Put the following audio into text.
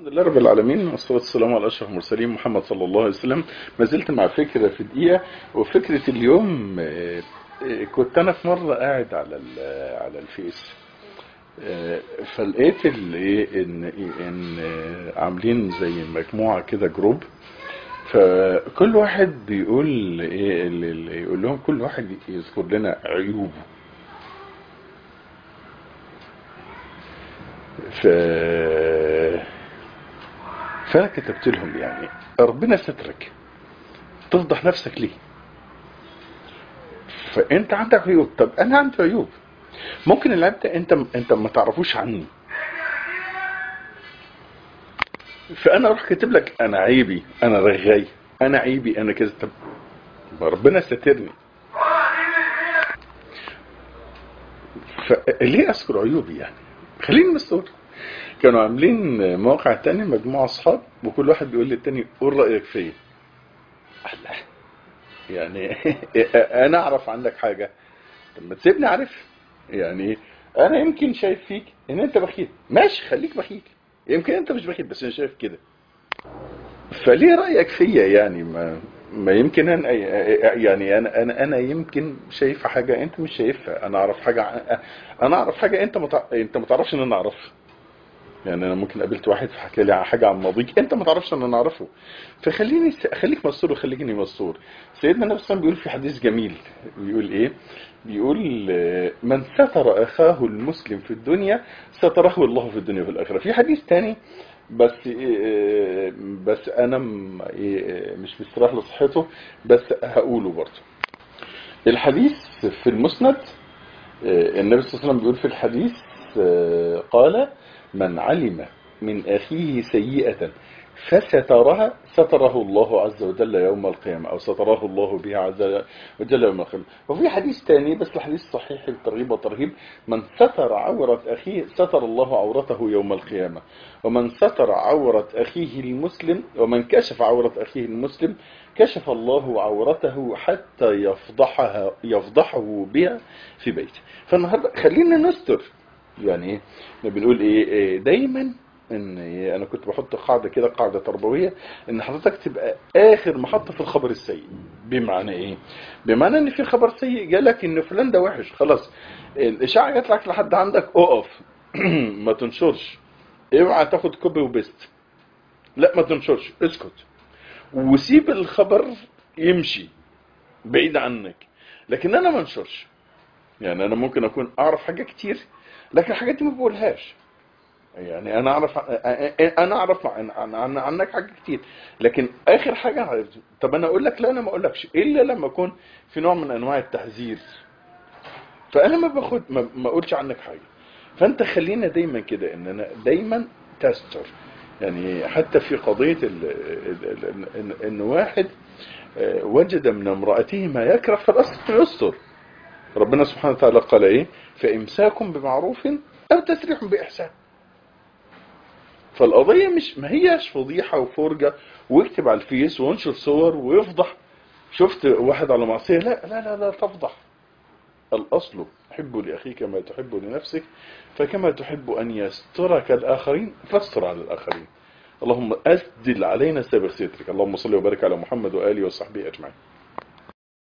الحمد لله رب العالمين والصلاة والسلام على أشرف المرسلين محمد صلى الله عليه وسلم ما زلت مع فكرة في دقيقة وفكرة اليوم آه، آه، كنت أنا في مرة قاعد على ال- على الفيس آه، فلقيت ال- إيه إن إن آه، عاملين زي مجموعة كده جروب فكل واحد بيقول إيه اللي اللي يقول لهم كل واحد يذكر لنا عيوبه ف فانا كتبت لهم يعني ربنا سترك تفضح نفسك ليه فانت عندك عيوب طب انا عندي عيوب ممكن العيب ده انت انت ما تعرفوش عني فانا اروح كاتب لك انا عيبي انا رغاي انا عيبي انا كذا طب ما ربنا سترني فليه اذكر عيوبي يعني خليني مستور كانوا عاملين موقع تاني مجموعة اصحاب وكل واحد بيقول للتاني قول رأيك فيا الله يعني انا اعرف عنك حاجة طب ما تسيبني عارف يعني انا يمكن شايف فيك ان انت بخيل ماشي خليك بخيل يمكن انت مش بخيل بس انا شايف كده فليه رأيك فيا يعني ما ما يمكن انا يعني انا انا انا يمكن شايف حاجه انت مش شايفها انا اعرف حاجه ع- انا اعرف حاجه انت ما تع- انت ما تعرفش ان انا اعرفها يعني انا ممكن قابلت واحد فحكى لي عن حاجه عن ماضيك انت ما تعرفش ان انا اعرفه فخليني س- خليك مستور وخليني مستور سيدنا النبي صلى الله عليه وسلم بيقول في حديث جميل بيقول ايه بيقول آه، من ستر اخاه المسلم في الدنيا ستره الله في الدنيا وفي الاخره في حديث تاني بس آه، بس انا م- آه، مش مستريح لصحته بس هقوله برضه الحديث في المسند آه، النبي صلى الله عليه وسلم بيقول في الحديث آه، قال من علم من أخيه سيئة فسترها ستره الله عز وجل يوم القيامة أو ستره الله بها عز وجل يوم القيامة وفي حديث تاني بس الحديث صحيح الترغيب والترهيب من ستر عورة أخيه ستر الله عورته يوم القيامة ومن ستر عورة أخيه المسلم ومن كشف عورة أخيه المسلم كشف الله عورته حتى يفضحها يفضحه بها في بيته فالنهارده خلينا نستر يعني ايه احنا بنقول ايه إيه، دايما ان إيه، انا كنت بحط قاعده كده قاعده تربويه ان حضرتك تبقى اخر محطه في الخبر السيء بمعنى ايه بمعنى ان في خبر سيء جالك ان فلان ده وحش خلاص الاشاعه جات لك لحد عندك اقف ما تنشرش اوعى تاخد كوبي وبيست لا ما تنشرش اسكت وسيب الخبر يمشي بعيد عنك لكن انا ما انشرش يعني انا ممكن اكون اعرف حاجه كتير لكن الحاجات دي ما بقولهاش يعني انا اعرف انا اعرف عن عن- عن- عنك حاجه كتير لكن اخر حاجه عرفت طب انا اقول لك لا انا ما اقولكش الا لما اكون في نوع من انواع التحذير فانا ما باخد ما, ما اقولش عنك حاجه فانت خلينا دايما كده ان انا دايما تستر يعني حتى في قضيه ال ال ال ان, إن واحد آه، وجد من امرأته ما يكره فالأصل يستر ربنا سبحانه وتعالى قال ايه فامساك بمعروف او تسريح باحسان فالقضيه مش ما هياش فضيحه وفرجه واكتب على الفيس وانشر صور ويفضح شفت واحد على معصيه لا لا لا لا تفضح الاصل حب لاخيك ما تحب لنفسك فكما تحب ان يسترك الاخرين فاستر على الاخرين اللهم اسدل علينا سابق سترك اللهم صل وبارك على محمد واله وصحبه اجمعين